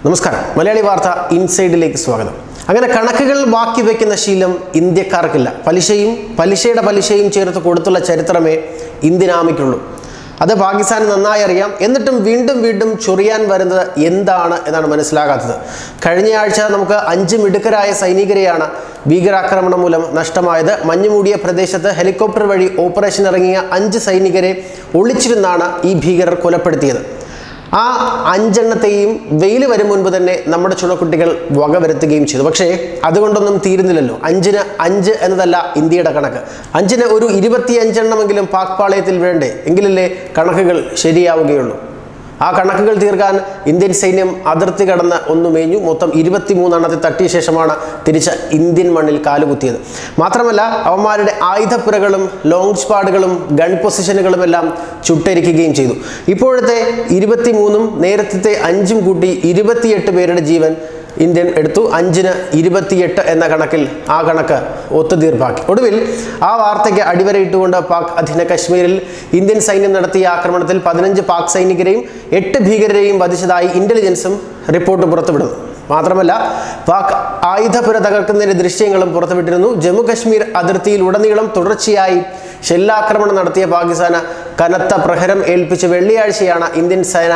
നമസ്കാരം മലയാളി വാർത്ത ഇൻസൈഡിലേക്ക് സ്വാഗതം അങ്ങനെ കണക്കുകൾ ബാക്കി വയ്ക്കുന്ന ശീലം ഇന്ത്യക്കാർക്കില്ല പലിശയും പലിശയുടെ പലിശയും ചേർത്ത് കൊടുത്തുള്ള ചരിത്രമേ ഇന്ത്യൻ ആമയ്ക്കുള്ളൂ അത് പാകിസ്ഥാന് നന്നായി അറിയാം എന്നിട്ടും വീണ്ടും വീണ്ടും ചൊറിയാൻ വരുന്നത് എന്താണ് എന്നാണ് മനസ്സിലാകാത്തത് കഴിഞ്ഞ ആഴ്ച നമുക്ക് അഞ്ച് മിടുക്കരായ സൈനികരെയാണ് ഭീകരാക്രമണം മൂലം നഷ്ടമായത് മഞ്ഞുമൂടിയ പ്രദേശത്ത് ഹെലികോപ്റ്റർ വഴി ഓപ്പറേഷൻ ഇറങ്ങിയ അഞ്ച് സൈനികരെ ഒളിച്ചിരുന്നാണ് ഈ ഭീകരർ കൊലപ്പെടുത്തിയത് ആ അഞ്ചെണ്ണത്തെയും വെയിൽ വരും മുൻപ് തന്നെ നമ്മുടെ ചുണക്കുട്ടികൾ വകവരുത്തുകയും ചെയ്തു പക്ഷേ അതുകൊണ്ടൊന്നും തീരുന്നില്ലല്ലോ അഞ്ചിന് അഞ്ച് എന്നതല്ല ഇന്ത്യയുടെ കണക്ക് അഞ്ചിന് ഒരു ഇരുപത്തിയഞ്ചെണ്ണമെങ്കിലും പാക് പാളയത്തിൽ വേണ്ടേ എങ്കിലല്ലേ കണക്കുകൾ ശരിയാവുകയുള്ളൂ ആ കണക്കുകൾ തീർക്കാൻ ഇന്ത്യൻ സൈന്യം അതിർത്തി കടന്ന് ഒന്ന് മേഞ്ഞു മൊത്തം ഇരുപത്തിമൂന്നെണ്ണത്തെ തട്ടിയ ശേഷമാണ് തിരിച്ച് ഇന്ത്യൻ മണ്ണിൽ കാലുകുത്തിയത് മാത്രമല്ല അവന്മാരുടെ ആയുധപ്പുരകളും ലോങ് സ്പാഡുകളും ഗൺ പൊസിഷനുകളും എല്ലാം ചുട്ടരിക്കുകയും ചെയ്തു ഇപ്പോഴത്തെ ഇരുപത്തിമൂന്നും നേരത്തെ അഞ്ചും കൂട്ടി ഇരുപത്തിയെട്ട് പേരുടെ ജീവൻ ഇന്ത്യൻ എടുത്തു അഞ്ചിന് ഇരുപത്തിയെട്ട് എന്ന കണക്കിൽ ആ കണക്ക് ഒത്തുതീർപ്പാക്കി ഒടുവിൽ ആ വാർത്തയ്ക്ക് അടിവരയിട്ടുകൊണ്ട് പാക് അധീന കശ്മീരിൽ ഇന്ത്യൻ സൈന്യം നടത്തിയ ആക്രമണത്തിൽ പതിനഞ്ച് പാക് സൈനികരെയും എട്ട് ഭീകരരെയും വധിച്ചതായി ഇന്റലിജൻസും റിപ്പോർട്ട് പുറത്തുവിടുന്നു മാത്രമല്ല പാക് ആയുധപുര തകർക്കുന്നതിന്റെ ദൃശ്യങ്ങളും പുറത്തുവിട്ടിരുന്നു ജമ്മു കശ്മീർ അതിർത്തിയിൽ ഉടനീളം തുടർച്ചയായി ഷെല്ലാക്രമണം നടത്തിയ പാകിസ്ഥാന് കനത്ത പ്രഹരം ഏൽപ്പിച്ച് വെള്ളിയാഴ്ചയാണ് ഇന്ത്യൻ സേന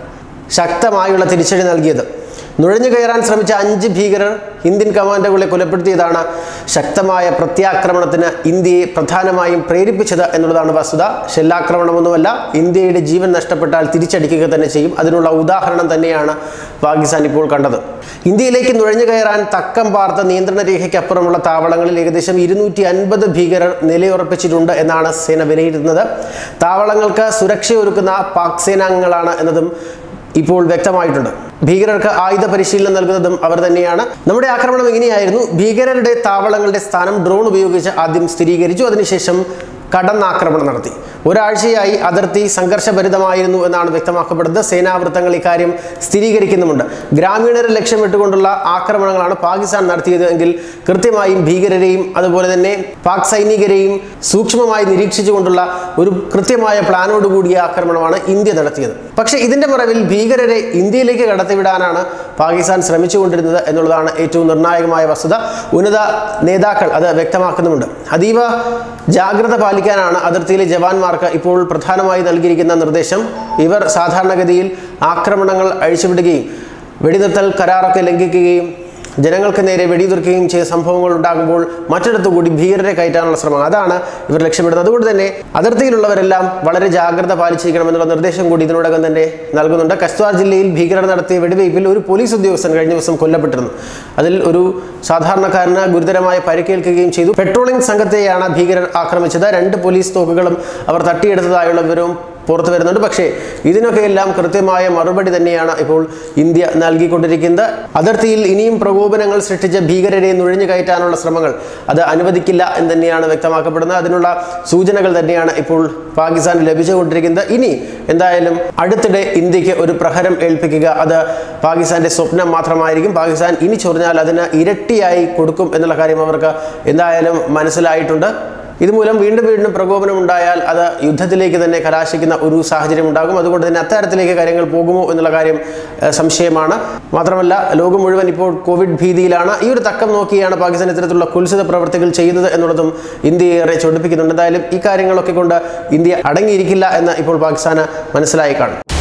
ശക്തമായുള്ള തിരിച്ചടി നൽകിയത് നുഴഞ്ഞു കയറാൻ ശ്രമിച്ച അഞ്ച് ഭീകരർ ഇന്ത്യൻ കമാൻഡോകളെ കൊലപ്പെടുത്തിയതാണ് ശക്തമായ പ്രത്യാക്രമണത്തിന് ഇന്ത്യയെ പ്രധാനമായും പ്രേരിപ്പിച്ചത് എന്നുള്ളതാണ് വസ്തുത ഷെല്ലാക്രമണമൊന്നുമല്ല ഇന്ത്യയുടെ ജീവൻ നഷ്ടപ്പെട്ടാൽ തിരിച്ചടിക്കുക തന്നെ ചെയ്യും അതിനുള്ള ഉദാഹരണം തന്നെയാണ് പാകിസ്ഥാൻ ഇപ്പോൾ കണ്ടത് ഇന്ത്യയിലേക്ക് നുഴഞ്ഞു കയറാൻ തക്കം പാർത്ത നിയന്ത്രണ രേഖയ്ക്കപ്പുറമുള്ള താവളങ്ങളിൽ ഏകദേശം ഇരുന്നൂറ്റി അൻപത് ഭീകരർ നിലയുറപ്പിച്ചിട്ടുണ്ട് എന്നാണ് സേന വിലയിരുത്തുന്നത് താവളങ്ങൾക്ക് സുരക്ഷയൊരുക്കുന്ന പാക് സേനാംഗങ്ങളാണ് എന്നതും ഇപ്പോൾ വ്യക്തമായിട്ടുണ്ട് ഭീകരർക്ക് ആയുധ പരിശീലനം നൽകുന്നതും അവർ തന്നെയാണ് നമ്മുടെ ആക്രമണം ഇങ്ങനെയായിരുന്നു ഭീകരരുടെ താവളങ്ങളുടെ സ്ഥാനം ഡ്രോൺ ഉപയോഗിച്ച് ആദ്യം സ്ഥിരീകരിച്ചു അതിനുശേഷം കടന്നാക്രമണം നടത്തി ഒരാഴ്ചയായി അതിർത്തി സംഘർഷഭരിതമായിരുന്നു എന്നാണ് വ്യക്തമാക്കപ്പെടുന്നത് സേനാവൃത്തങ്ങൾ ഇക്കാര്യം സ്ഥിരീകരിക്കുന്നുമുണ്ട് ഗ്രാമീണരെ ലക്ഷ്യമിട്ടുകൊണ്ടുള്ള ആക്രമണങ്ങളാണ് പാകിസ്ഥാൻ നടത്തിയത് എങ്കിൽ കൃത്യമായും ഭീകരരെയും അതുപോലെ തന്നെ പാക് സൈനികരെയും സൂക്ഷ്മമായി നിരീക്ഷിച്ചുകൊണ്ടുള്ള ഒരു കൃത്യമായ പ്ലാനോടുകൂടിയ ആക്രമണമാണ് ഇന്ത്യ നടത്തിയത് പക്ഷേ ഇതിന്റെ മറവിൽ ഭീകരരെ ഇന്ത്യയിലേക്ക് കടത്തിവിടാനാണ് പാകിസ്ഥാൻ ശ്രമിച്ചുകൊണ്ടിരുന്നത് എന്നുള്ളതാണ് ഏറ്റവും നിർണായകമായ വസ്തുത ഉന്നത നേതാക്കൾ അത് വ്യക്തമാക്കുന്നുമുണ്ട് അതീവ ജാഗ്രത പാലിക്കാനാണ് അതിർത്തിയിലെ ജവാന്മാർക്ക് ഇപ്പോൾ പ്രധാനമായി നൽകിയിരിക്കുന്ന നിർദ്ദേശം ഇവർ സാധാരണഗതിയിൽ ആക്രമണങ്ങൾ അഴിച്ചുവിടുകയും വെടിനിർത്തൽ കരാറൊക്കെ ലംഘിക്കുകയും ജനങ്ങൾക്ക് നേരെ വെടിയുതിർക്കുകയും ചെയ്ത സംഭവങ്ങൾ ഉണ്ടാകുമ്പോൾ മറ്റിടത്തു കൂടി ഭീകരരെ കയറ്റാനുള്ള ശ്രമം അതാണ് ഇവർ ലക്ഷ്യമിടുന്നത് അതുകൊണ്ട് തന്നെ അതിർത്തിയിലുള്ളവരെല്ലാം വളരെ ജാഗ്രത പാലിച്ചിരിക്കണമെന്നുള്ള നിർദ്ദേശം കൂടി ഇതിനോടകം തന്നെ നൽകുന്നുണ്ട് കസ്വാർ ജില്ലയിൽ ഭീകരർ നടത്തിയ വെടിവയ്പിൽ ഒരു പോലീസ് ഉദ്യോഗസ്ഥൻ കഴിഞ്ഞ ദിവസം കൊല്ലപ്പെട്ടിരുന്നു അതിൽ ഒരു സാധാരണക്കാരന് ഗുരുതരമായ പരിക്കേൽക്കുകയും ചെയ്തു പെട്രോളിംഗ് സംഘത്തെയാണ് ഭീകരർ ആക്രമിച്ചത് രണ്ട് പോലീസ് തോക്കുകളും അവർ തട്ടിയെടുത്തതായുള്ള വിവരവും പുറത്തു വരുന്നുണ്ട് പക്ഷേ ഇതിനൊക്കെ എല്ലാം കൃത്യമായ മറുപടി തന്നെയാണ് ഇപ്പോൾ ഇന്ത്യ നൽകിക്കൊണ്ടിരിക്കുന്നത് അതിർത്തിയിൽ ഇനിയും പ്രകോപനങ്ങൾ സൃഷ്ടിച്ച ഭീകരരെ നുഴഞ്ഞു കയറ്റാനുള്ള ശ്രമങ്ങൾ അത് അനുവദിക്കില്ല എന്ന് തന്നെയാണ് വ്യക്തമാക്കപ്പെടുന്നത് അതിനുള്ള സൂചനകൾ തന്നെയാണ് ഇപ്പോൾ പാകിസ്ഥാൻ ലഭിച്ചുകൊണ്ടിരിക്കുന്നത് ഇനി എന്തായാലും അടുത്തിടെ ഇന്ത്യക്ക് ഒരു പ്രഹരം ഏൽപ്പിക്കുക അത് പാകിസ്ഥാന്റെ സ്വപ്നം മാത്രമായിരിക്കും പാകിസ്ഥാൻ ഇനി ചൊറിഞ്ഞാൽ അതിന് ഇരട്ടിയായി കൊടുക്കും എന്നുള്ള കാര്യം അവർക്ക് എന്തായാലും മനസ്സിലായിട്ടുണ്ട് ഇതുമൂലം വീണ്ടും വീണ്ടും പ്രകോപനം ഉണ്ടായാൽ അത് യുദ്ധത്തിലേക്ക് തന്നെ കലാശിക്കുന്ന ഒരു സാഹചര്യം ഉണ്ടാകും അതുകൊണ്ട് തന്നെ അത്തരത്തിലേക്ക് കാര്യങ്ങൾ പോകുമോ എന്നുള്ള കാര്യം ഏഹ്, സംശയമാണ് മാത്രമല്ല ലോകം മുഴുവൻ ഇപ്പോൾ കോവിഡ് ഭീതിയിലാണ് ഈ ഒരു തക്കം നോക്കിയാണ് പാകിസ്ഥാൻ ഇത്തരത്തിലുള്ള കുൽസിത പ്രവർത്തികൾ ചെയ്യുന്നത് എന്നുള്ളതും ഇന്ത്യയെ ഏറെ ചൊടിപ്പിക്കുന്നുണ്ട് എന്തായാലും ഈ കാര്യങ്ങളൊക്കെ കൊണ്ട് ഇന്ത്യ അടങ്ങിയിരിക്കില്ല എന്ന് ഇപ്പോൾ പാകിസ്ഥാന് മനസ്സിലായി കാണും